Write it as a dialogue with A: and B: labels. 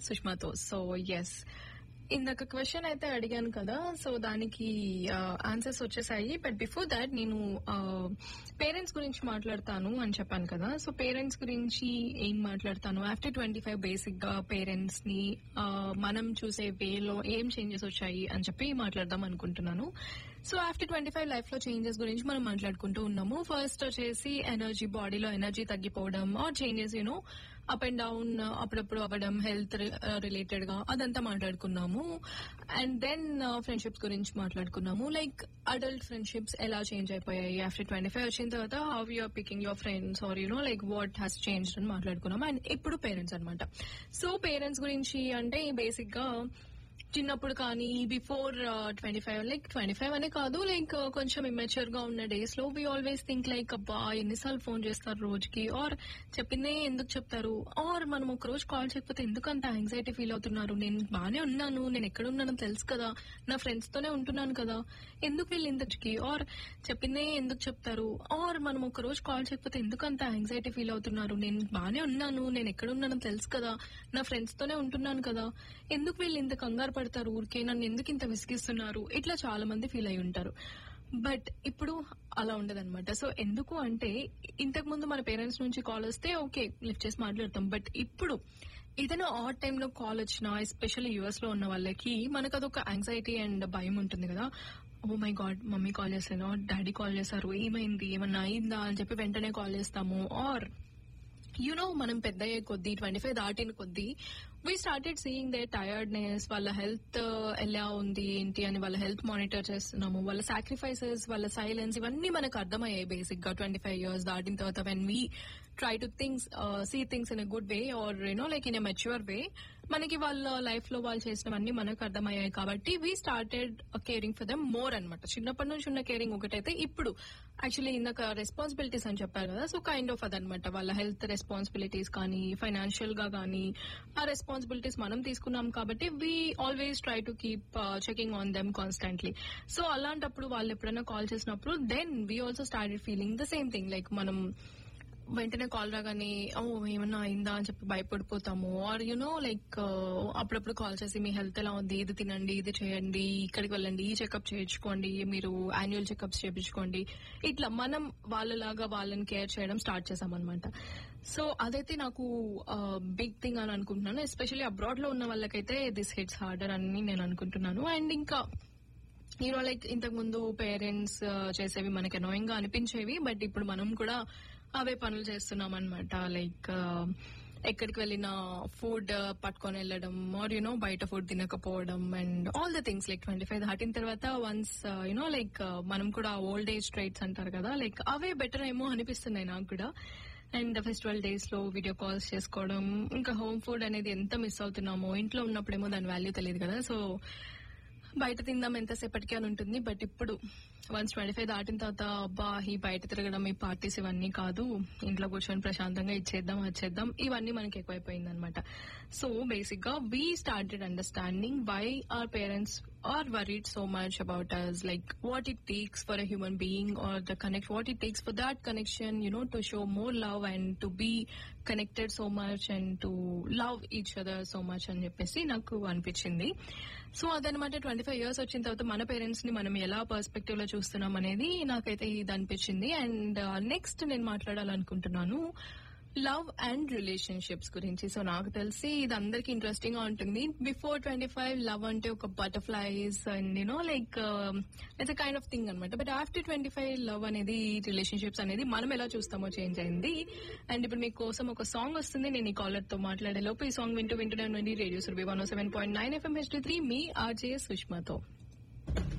A: సుష్మాతో so yes ఇందాక question అయితే అడిగాను కదా సో దానికి ఆన్సర్స్ వచ్చేసాయి బట్ బిఫోర్ దాట్ నేను పేరెంట్స్ గురించి మాట్లాడతాను అని చెప్పాను కదా సో పేరెంట్స్ గురించి ఏం మాట్లాడతాను ఆఫ్టర్ ట్వంటీ ఫైవ్ బేసిక్ గా పేరెంట్స్ ని ఆ, మనం చూసే వేలో ఏం చేంజెస్ వచ్చాయి అని చెప్పి మాట్లాడదాం అనుకుంటున్నాను so after twenty five life లో చేంజెస్ గురించి మనం మాట్లాడుకుంటూ ఉన్నాము ఫస్ట్ వచ్చేసి ఎనర్జీ బాడీలో ఎనర్జీ తగ్గిపోవడం or changes you know up and down అప్పుడప్పుడు అవ్వడం హెల్త్ రిలేటెడ్ గా అదంతా మాట్లాడుకున్నాము అండ్ దెన్ ఫ్రెండ్షిప్స్ గురించి మాట్లాడుకున్నాము లైక్ అడల్ట్ ఫ్రెండ్షిప్స్ ఎలా చేంజ్ అయిపోయాయి ఆఫ్టర్ ట్వంటీ ఫైవ్ వచ్చిన తర్వాత how you're picking your friends or you know like what has change అని మాట్లాడుకున్నాము అండ్ ఇప్పుడు పేరెంట్స్ అనమాట సో పేరెంట్స్ గురించి అంటే బేసిక్ గా చిన్నప్పుడు కానీ before twenty five like twenty five అనే కాదు లైక్ కొంచెం ఇమెచ్యూర్ గా ఉన్న డేస్ లో వీ ఆల్వేస్ థింక్ లైక్ అబ్బా ఎన్నిసార్లు ఫోన్ చేస్తారు రోజుకి ఆర్ చెప్పిందే ఎందుకు చెప్తారు ఆర్ మనం ఒక రోజు కాల్ చేయకపోతే ఎందుకు అంత యాంగ్జైటీ ఫీల్ అవుతున్నారు నేను బానే ఉన్నాను నేను ఎక్కడ ఉన్నానో తెలుసు కదా నా ఫ్రెండ్స్ తోనే ఉంటున్నాను కదా ఎందుకు వీళ్ళు ఇంతకి ఆర్ చెప్పిందే ఎందుకు చెప్తారు ఆర్ మనం ఒక రోజు కాల్ చేయకపోతే ఎందుకు అంత యాంగ్జైటీ ఫీల్ అవుతున్నారు నేను బానే ఉన్నాను నేను ఎక్కడ ఉన్నానో తెలుసు కదా నా ఫ్రెండ్స్ తోనే ఉంటున్నాను కదా ఎందుకు వీళ్ళు ఇంత కంగారు పడతారు ఊరికే నన్ను ఎందుకు ఇంత విసిగిస్తున్నారు ఇట్లా చాలా మంది ఫీల్ అయి ఉంటారు బట్ ఇప్పుడు అలా ఉండదన్నమాట సో ఎందుకు అంటే ఇంతకు ముందు మన పేరెంట్స్ నుంచి కాల్ వస్తే ఓకే లిఫ్ట్ చేసి మాట్లాడతాం బట్ ఇప్పుడు ఏదైనా ఆడ్ టైంలో కాల్ వచ్చినా ఎస్పెషల్లీ యుఎస్ లో ఉన్న వాళ్ళకి మనకు అదొక యాంగ్జైటీ అండ్ భయం ఉంటుంది కదా oh my god mummy call చేశాను డాడీ కాల్ చేశారు ఏమైంది ఏమన్నా అయిందా అని చెప్పి వెంటనే కాల్ చేస్తాము ఆర్ యునో మనం పెద్ద అయ్యే కొద్దీ ట్వంటీ ఫైవ్ దాటిన కొద్దీ we started seeing the tiredness వాళ్ళ హెల్త్ ఎలా ఉంది ఏంటి అని వాళ్ళ హెల్త్ మానిటర్ చేస్తున్నాము వాళ్ళ సాక్రిఫైసెస్ వాళ్ళ సైలెన్స్ ఇవన్నీ మనకు అర్థమయ్యాయి బేసిక్ గా ట్వంటీ ఫైవ్ ఇయర్స్ దాటిన తర్వాత when we try to things see things in a good way or you know like in a mature way మనకి వాళ్ళ లైఫ్ లో వాళ్ళు చేసినవన్నీ మనకు అర్థమయ్యాయి కాబట్టి we started caring for them more అనమాట చిన్నప్పటి నుంచి ఉన్న కేరింగ్ ఒకటైతే ఇప్పుడు యాక్చువల్లీ ఇందాక రెస్పాన్సిబిలిటీస్ అని చెప్పారు కదా సో కైండ్ ఆఫ్ అదనమాట వాళ్ళ హెల్త్ రెస్పాన్సిబిలిటీస్ కానీ ఫైనాన్షియల్ గా కానీ ఆ రెస్పాన్సిబిలిటీస్ మనం తీసుకున్నాం కాబట్టి we always try to keep checking on them constantly so అలాంటప్పుడు వాళ్ళు ఎప్పుడైనా కాల్ చేసినప్పుడు then we also started feeling the same thing like మనం వెంటనే కాల్ రాగానే ఓ ఏమన్నా అయిందా అని చెప్పి భయపడిపోతాము ఆర్ యునో లైక్ అప్పుడప్పుడు కాల్ చేసి మీ హెల్త్ ఎలా ఉంది ఇది తినండి ఇది చేయండి ఇక్కడికి వెళ్ళండి ఈ చెకప్ చేయించుకోండి మీరు యాన్యువల్ చెకప్స్ చేయించుకోండి ఇట్లా మనం వాళ్ళలాగా వాళ్ళని కేర్ చేయడం స్టార్ట్ చేసామన్నమాట సో అదైతే నాకు బిగ్ థింగ్ అని అనుకుంటున్నాను ఎస్పెషల్లీ అబ్రాడ్ లో ఉన్న వాళ్ళకైతే దిస్ హిట్స్ హార్డర్ అని నేను అనుకుంటున్నాను అండ్ ఇంకా యూనో లైక్ ఇంతకు ముందు పేరెంట్స్ చేసేవి మనకి అనోయింగ్ గా అనిపించేవి బట్ ఇప్పుడు మనం కూడా అవే పనులు చేస్తున్నాం అనమాట లైక్ ఎక్కడికి వెళ్ళిన ఫుడ్ పట్టుకొని వెళ్ళడం ఆర్ యునో బయట ఫుడ్ తినకపోవడం and all the things like twenty five దాటిన తర్వాత వన్స్ యునో లైక్ మనం కూడా ఓల్డ్ ఏజ్ ట్రైట్స్ అంటారు కదా లైక్ అవే బెటర్ ఏమో అనిపిస్తున్నాయి నాకు కూడా అండ్ ఫెస్టివల్ డేస్ లో వీడియో కాల్స్ చేసుకోవడం ఇంకా హోమ్ ఫుడ్ అనేది ఎంత మిస్ అవుతున్నామో ఇంట్లో ఉన్నప్పుడేమో దాని వాల్యూ తెలియదు కదా సో బయట తిందాం ఎంతసేపటికి అని ఉంటుంది బట్ ఇప్పుడు వన్స్ ట్వంటీ ఫైవ్ దాటిన తర్వాత అబ్బా ఈ బయట తిరగడం ఈ పార్టీస్ ఇవన్నీ కాదు ఇంట్లో కూర్చొని ప్రశాంతంగా ఇచ్చేద్దాం వచ్చేద్దాం ఇవన్నీ మనకి ఎక్కువైపోయింది అనమాట సో బేసిక్ గా we started understanding why are parents are worried so much about us like what it takes for a human being or the connect what it takes for that connection you know to show more love and to be connected so much and to love each other so much అని చెప్పేసి నాకు అనిపించింది so అదనమాట twenty five years వచ్చిన తర్వాత మన parents ని మనం ఎలా పర్స్పెక్టివ్ లో చూస్తున్నాం అనేది నాకైతే ఇది అనిపించింది అండ్ నెక్స్ట్ నేను మాట్లాడాలనుకుంటున్నాను లవ్ అండ్ రిలేషన్షిప్స్ గురించి సో నాకు తెలిసి ఇది అందరికి ఇంట్రెస్టింగ్ గా ఉంటుంది బిఫోర్ ట్వంటీ ఫైవ్ లవ్ అంటే ఒక butterflies and you know like it's kind of thing అనమాట but after twenty five love అనేది రిలేషన్షిప్స్ అనేది మనం ఎలా చూస్తామో చేంజ్ అయింది అండ్ ఇప్పుడు మీకోసం ఒక సాంగ్ వస్తుంది నేను ఈ కాలర్ తో మాట్లాడే లోపు ఈ సాంగ్ వింటూ వింటూనే ఉండండి radio Surbhi one seven point nine FM H three మీ ఆర్జే సుష్మాతో